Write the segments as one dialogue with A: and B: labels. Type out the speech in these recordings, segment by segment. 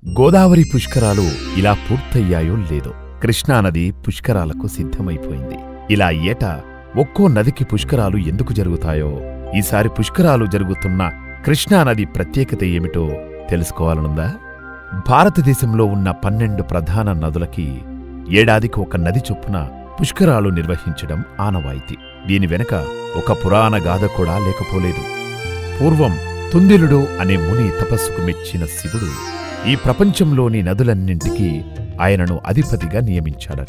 A: గోదావరి పుష్కరాలు ఇలా పూర్తయ్యాయో లేదో కృష్ణానది పుష్కరాలకు సిద్ధమైపోయింది ఇలా ఏటా ఒక్కో నదికి పుష్కరాలు ఎందుకు జరుగుతాయో ఈసారి పుష్కరాలు జరుగుతున్న కృష్ణానది ప్రత్యేకత ఏమిటో తెలుసుకోవాలనుందా భారతదేశంలో ఉన్న పన్నెండు ప్రధాన నదులకి ఏడాదికి ఒక నది చొప్పున పుష్కరాలు నిర్వహించడం ఆనవాయితీ దీని వెనక ఒక పురాణ గాథ కూడా లేకపోలేదు పూర్వం తుందిలుడు అనే ముని తపస్సుకు మెచ్చిన శివుడు ఈ ప్రపంచంలోని నదులన్నింటికీ ఆయనను అధిపతిగా నియమించాడట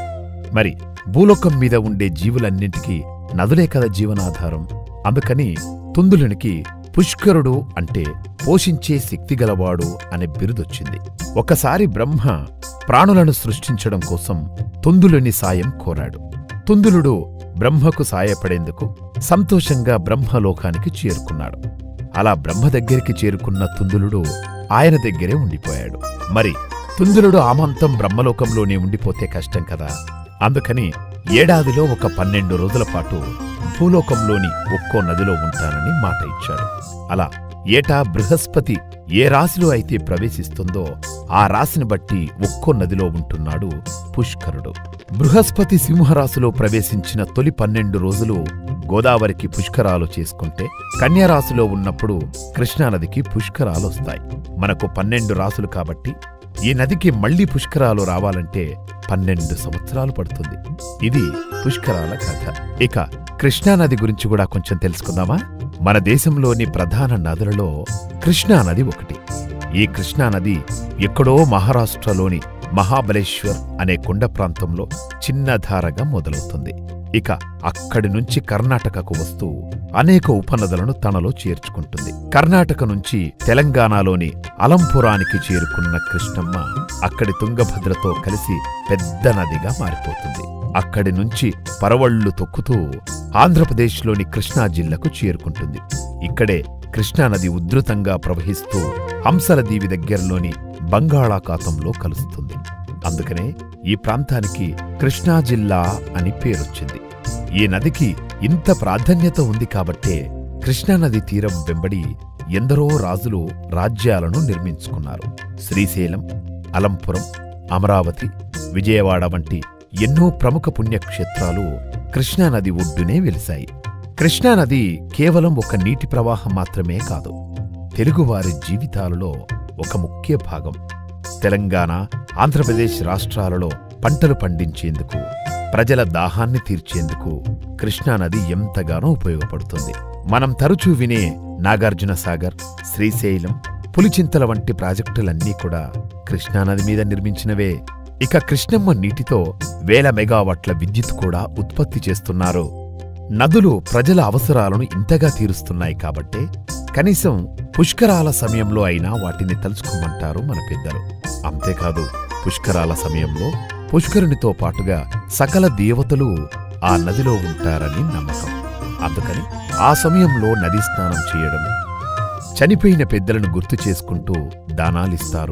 A: మరి భూలోకం మీద ఉండే జీవులన్నింటికీ నదులే కదా జీవనాధారం అందుకని తుందులునికి పుష్కరుడు అంటే పోషించే శక్తిగలవాడు అనే బిరుదొచ్చింది ఒకసారి బ్రహ్మ ప్రాణులను సృష్టించడం కోసం తుందులుని సాయం కోరాడు తుందులుడు బ్రహ్మకు సాయపడేందుకు సంతోషంగా బ్రహ్మలోకానికి చేరుకున్నాడు అలా బ్రహ్మ దగ్గరికి చేరుకున్న తుందులుడు ఆయన దగ్గరే ఉండిపోయాడు మరి తుందులుడు ఆమంతం బ్రహ్మలోకంలోనే ఉండిపోతే కష్టం కదా అందుకని ఏడాదిలో ఒక పన్నెండు రోజుల పాటు భూలోకంలోని ఒక్కో నదిలో ఉంటానని మాట ఇచ్చాడు అలా ఏటా బృహస్పతి ఏ రాశిలో అయితే ప్రవేశిస్తుందో ఆ రాశిని బట్టి ఒక్కో నదిలో ఉంటున్నాడు పుష్కరుడు బృహస్పతి సింహరాశిలో ప్రవేశించిన తొలి పన్నెండు రోజులు గోదావరికి పుష్కరాలు చేసుకుంటే కన్యారాశిలో ఉన్నప్పుడు కృష్ణానదికి పుష్కరాలు వస్తాయి మనకు పన్నెండు రాసులు కాబట్టి ఈ నదికి మళ్లీ పుష్కరాలు రావాలంటే పన్నెండు సంవత్సరాలు పడుతుంది ఇది పుష్కరాల కథ ఇక కృష్ణానది గురించి కూడా కొంచెం తెలుసుకుందామా మన దేశంలోని ప్రధాన నదులలో కృష్ణానది ఒకటి ఈ కృష్ణానది ఎక్కడో మహారాష్ట్రలోని మహాబలేశ్వర్ అనే కొండ ప్రాంతంలో చిన్న ధారగా మొదలవుతుంది ఇక అక్కడి నుంచి కర్ణాటకకు వస్తూ అనేక ఉపనదులను తనలో చేర్చుకుంటుంది కర్ణాటక నుంచి తెలంగాణలోని అలంపురానికి చేరుకున్న కృష్ణమ్మ అక్కడి తుంగభద్రతో కలిసి పెద్ద నదిగా మారిపోతుంది అక్కడి నుంచి పరవళ్లు తొక్కుతూ ఆంధ్రప్రదేశ్లోని కృష్ణా జిల్లాకు చేరుకుంటుంది ఇక్కడే కృష్ణానది ఉధృతంగా ప్రవహిస్తూ హంసల దీవి దగ్గరలోని బంగాళాఖాతంలో కలుస్తుంది అందుకనే ఈ ప్రాంతానికి కృష్ణా జిల్లా అని పేరొచ్చింది ఈ నదికి ఇంత ప్రాధాన్యత ఉంది కాబట్టే కృష్ణానది తీరం వెంబడి ఎందరో రాజులు రాజ్యాలను నిర్మించుకున్నారు శ్రీశైలం అలంపురం అమరావతి విజయవాడ వంటి ఎన్నో ప్రముఖ పుణ్యక్షేత్రాలు కృష్ణానది ఒడ్డునే వెలిశాయి కృష్ణానది కేవలం ఒక నీటి ప్రవాహం మాత్రమే కాదు తెలుగువారి జీవితాలలో ఒక ముఖ్య భాగం తెలంగాణ ఆంధ్రప్రదేశ్ రాష్ట్రాలలో పంటలు పండించేందుకు ప్రజల దాహాన్ని తీర్చేందుకు కృష్ణానది ఎంతగానో ఉపయోగపడుతుంది మనం తరచూ వినే నాగార్జున సాగర్ శ్రీశైలం పులిచింతల వంటి ప్రాజెక్టులన్నీ కూడా కృష్ణానది మీద నిర్మించినవే ఇక కృష్ణమ్మ నీటితో వేల మెగావాట్ల విద్యుత్ కూడా ఉత్పత్తి చేస్తున్నారు నదులు ప్రజల అవసరాలను ఇంతగా తీరుస్తున్నాయి కాబట్టే కనీసం పుష్కరాల సమయంలో అయినా వాటిని తలుచుకోమంటారు మన పెద్దలు అంతేకాదు పుష్కరాల సమయంలో పుష్కరునితో పాటుగా సకల దేవతలు ఆ నదిలో ఉంటారని నమ్మకం అందుకని ఆ సమయంలో నదీ స్నానం చేయడం చనిపోయిన పెద్దలను గుర్తు చేసుకుంటూ దానాలిస్తారు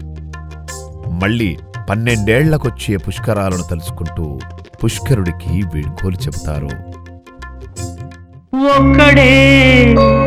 A: మళ్ళీ పన్నెండేళ్లకొచ్చే పుష్కరాలను తలుచుకుంటూ పుష్కరుడికి వీడ్కోలు చెబుతారు
B: ఒక్కడే